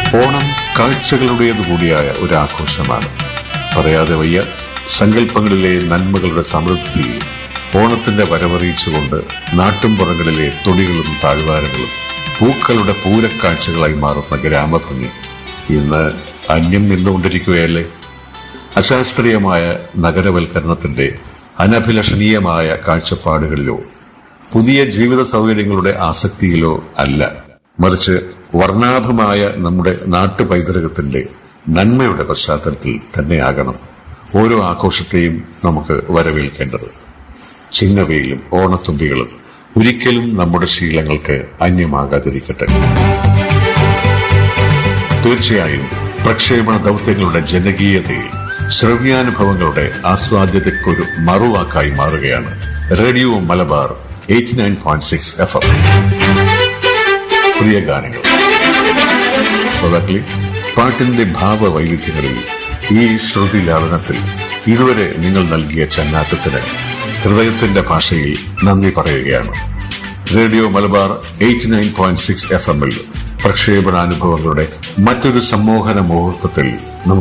ഓണം കാഴ്ചകളുടേതു കൂടിയായ ഒരു ആഘോഷമാണ് പറയാതെ വയ്യ സങ്കല്പങ്ങളിലെ നന്മകളുടെ സമൃദ്ധി ഓണത്തിന്റെ വരവറിയിച്ചുകൊണ്ട് നാട്ടുംപുറങ്ങളിലെ തുണികളും താഴ്വാരങ്ങളും പൂക്കളുടെ പൂരക്കാഴ്ചകളായി മാറുന്ന ഗ്രാമഭംഗി ഇന്ന് അന്യം നിന്നുകൊണ്ടിരിക്കുകയല്ലേ അശാസ്ത്രീയമായ നഗരവൽക്കരണത്തിന്റെ അനഭിലഷണീയമായ കാഴ്ചപ്പാടുകളിലോ പുതിയ ജീവിത സൗകര്യങ്ങളുടെ ആസക്തിയിലോ അല്ല മറിച്ച് വർണ്ണാഭമായ നമ്മുടെ നാട്ടുപൈതൃകത്തിന്റെ നന്മയുടെ പശ്ചാത്തലത്തിൽ തന്നെയാകണം ഓരോ ആഘോഷത്തെയും നമുക്ക് വരവേൽക്കേണ്ടത് ചിങ്ങവെയിലും ഓണത്തുമ്പികളും ഒരിക്കലും നമ്മുടെ ശീലങ്ങൾക്ക് അന്യമാകാതിരിക്കട്ടെ തീർച്ചയായും പ്രക്ഷേപണ ദൗത്യങ്ങളുടെ ജനകീയതയിൽ ശ്രവ്യാനുഭവങ്ങളുടെ ആസ്വാദ്യതയ്ക്കൊരു മറുവാക്കായി മാറുകയാണ് radio Malabar eighty nine point six F M പ്രിയ ഗാനങ്ങൾ ശ്രോതാക്കളെ പാട്ടിന്റെ ഭാവവൈവിധ്യങ്ങളിൽ ഈ ശ്രുതി ലാളനത്തിൽ ഇതുവരെ നിങ്ങൾ നൽകിയ ചങ്ങാറ്റത്തിന് ഹൃദയത്തിന്റെ ഭാഷയിൽ നന്ദി പറയുകയാണ് radio Malabar eighty nine point six F എമ്മിൽ പ്രക്ഷേപണാനുഭവങ്ങളുടെ മറ്റൊരു സമ്മോഹന മുഹൂർത്തത്തിൽ നമുക്ക്